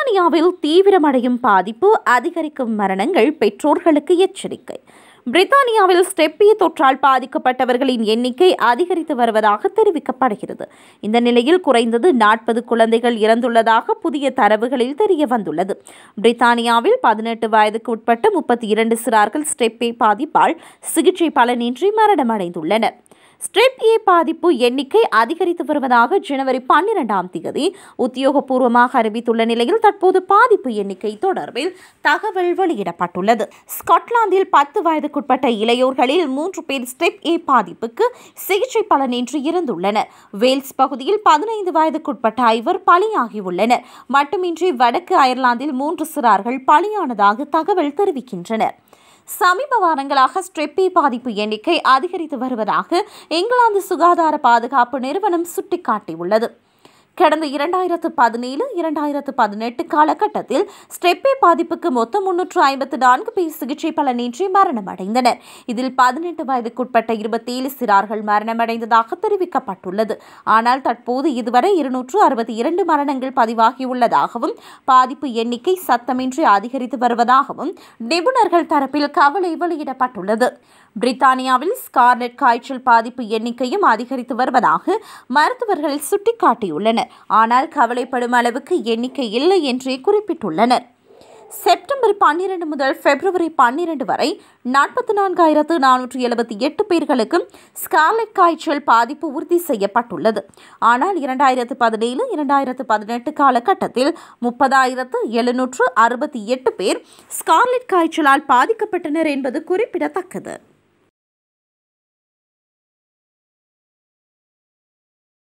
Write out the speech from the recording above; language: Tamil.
பிரித்தானியாவில் தீவிரமடையும் பாதிப்பு அதிகரிக்கும் மரணங்கள் பெற்றோர்களுக்கு எச்சரிக்கை பிரித்தானியாவில் ஸ்டெப்பி தொற்றால் பாதிக்கப்பட்டவர்களின் எண்ணிக்கை அதிகரித்து வருவதாக தெரிவிக்கப்படுகிறது இந்த நிலையில் குறைந்தது நாற்பது குழந்தைகள் இறந்துள்ளதாக புதிய தரவுகளில் தெரிய வந்துள்ளது பிரித்தானியாவில் பதினெட்டு வயதுக்கு உட்பட்ட முப்பத்தி இரண்டு சிறார்கள் ஸ்டெப்பி பாதிப்பால் சிகிச்சை பலனின்றி மரணமடைந்துள்ளனர் ஸ்ட்ரெப் ஏ பாதிப்பு எண்ணிக்கை அதிகரித்து வருவதாக ஜனவரி பன்னிரெண்டாம் தேதி உத்தியோகபூர்வமாக அறிவித்துள்ள நிலையில் தற்போது பாதிப்பு எண்ணிக்கை தொடர்பில் தகவல் வெளியிடப்பட்டுள்ளது ஸ்காட்லாந்தில் பத்து வயதுக்குட்பட்ட இளையோர்களில் மூன்று பேர் ஸ்டெப் ஏ பாதிப்புக்கு சிகிச்சை பலனின்றி இறந்துள்ளனர் வேல்ஸ் பகுதியில் பதினைந்து வயதுக்குட்பட்ட ஐவர் பலியாகியுள்ளனர் மட்டுமின்றி வடக்கு அயர்லாந்தில் மூன்று சிறார்கள் பலியானதாக தகவல் தெரிவிக்கின்றனர் சமீப வாரங்களாக ஸ்ட்ரெப்பி பாதிப்பு எண்ணிக்கை அதிகரித்து வருவதாக இங்கிலாந்து சுகாதார பாதுகாப்பு நிறுவனம் சுட்டிக்காட்டியுள்ளது கடந்த இரண்டாயிரத்து பதினேழு இரண்டாயிரத்து பதினெட்டு காலகட்டத்தில் ஸ்டெப்பே பாதிப்புக்கு மொத்தம் முன்னூற்று ஐம்பத்து நான்கு பேர் சிகிச்சை பலனின்றி மரணமடைந்தனர் இதில் பதினெட்டு வயதுக்குட்பட்ட இருபத்தேழு சிறார்கள் மரணமடைந்ததாக தெரிவிக்கப்பட்டுள்ளது ஆனால் தற்போது இதுவரை இருநூற்று அறுபத்தி இரண்டு மரணங்கள் பதிவாகியுள்ளதாகவும் பாதிப்பு எண்ணிக்கை சத்தமின்றி அதிகரித்து வருவதாகவும் நிபுணர்கள் தரப்பில் கவலை வெளியிடப்பட்டுள்ளது பிரித்தானியாவில் ஸ்கார்லெட் காய்ச்சல் பாதிப்பு எண்ணிக்கையும் அதிகரித்து வருவதாக மருத்துவர்கள் சுட்டிக்காட்டியுள்ளனர் ஆனால் கவலைப்படும் அளவுக்கு எண்ணிக்கை இல்லை என்றே குறிப்பிட்டுள்ளனர் செப்டம்பர் பன்னிரண்டு முதல் பிப்ரவரி பன்னிரண்டு வரை நாற்பத்தி நான்காயிரத்து நானூற்றி எழுபத்தி எட்டு பேர்களுக்கு ஸ்கார்லெட் காய்ச்சல் பாதிப்பு உறுதி செய்யப்பட்டுள்ளது ஆனால் இரண்டாயிரத்து பதினேழு இரண்டாயிரத்து பதினெட்டு காலகட்டத்தில் முப்பதாயிரத்து எழுநூற்று அறுபத்தி எட்டு பேர் ஸ்கார்லெட் காய்ச்சலால் பாதிக்கப்பட்டனர் என்பது குறிப்பிடத்தக்கது